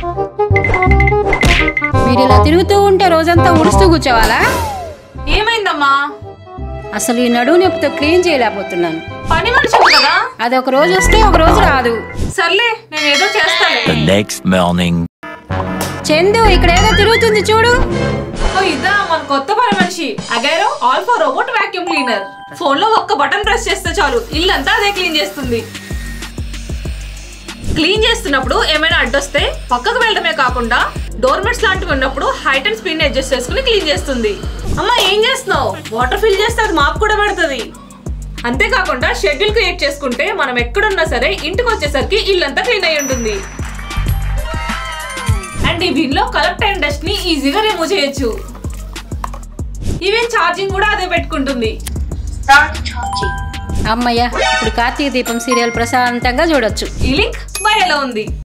మీరు ఇలా తిరుగుతూ ఉంటే రోజంతా ఉడుస్తూ కూర్చోవాలా ఏమైందమ్మా అసలు ఈ నడువు నొప్పితో క్లీన్ చేయలేకపోతున్నాను పని మనిషి కదా అది ఒక రోజు వస్తే ఒక రోజు రాదు సర్లే నేను ఏదో చేస్తాలే The next morning. చందు ఇక్కడ ఏదో తిరుగుతుంది చూడు ఓ ఇదా మన కొత్త పని మనిషి Agaro all for robot vacuum cleaner phone లో ఒక్క బటన్ ప్రెస్ చేస్తే చాలు ఇల్లంతా అదే క్లీన్ చేస్తుంది క్లీన్ చేస్తున్నప్పుడు ఏమైనా అడ్డొస్తే పక్కకు వెళ్ళడమే కాకుండా డోర్మెట్స్ లాంటివి ఉన్నప్పుడు హైట్ అండ్ స్పీడ్ అడ్జస్ట్ చేసుకుని క్లీన్ చేస్తుంది అమ్మా ఏం చేస్తున్నావు వాటర్ ఫిల్ చేస్తే అది మాపు కూడా పెడుతుంది అంతేకాకుండా షెడ్యూల్ క్రియేట్ చేసుకుంటే మనం ఎక్కడున్నా సరే ఇంటికి వచ్చేసరికి ఇల్లంతా క్లీన్ అయి ఉంటుంది అండ్ ఈ బిన్ లో కలెక్ట్ అయిన డస్ట్ ని ఈజీగా రిమూవ్ చేయొచ్చు ఈవెన్ ఛార్జింగ్ కూడా అదే పెట్టుకుంటుంది అమ్మయ్య ఇప్పుడు కార్తీక దీపం సీరియల్ ప్రశాంతంగా చూడొచ్చు ఈ లింక్ బయోలో ఉంది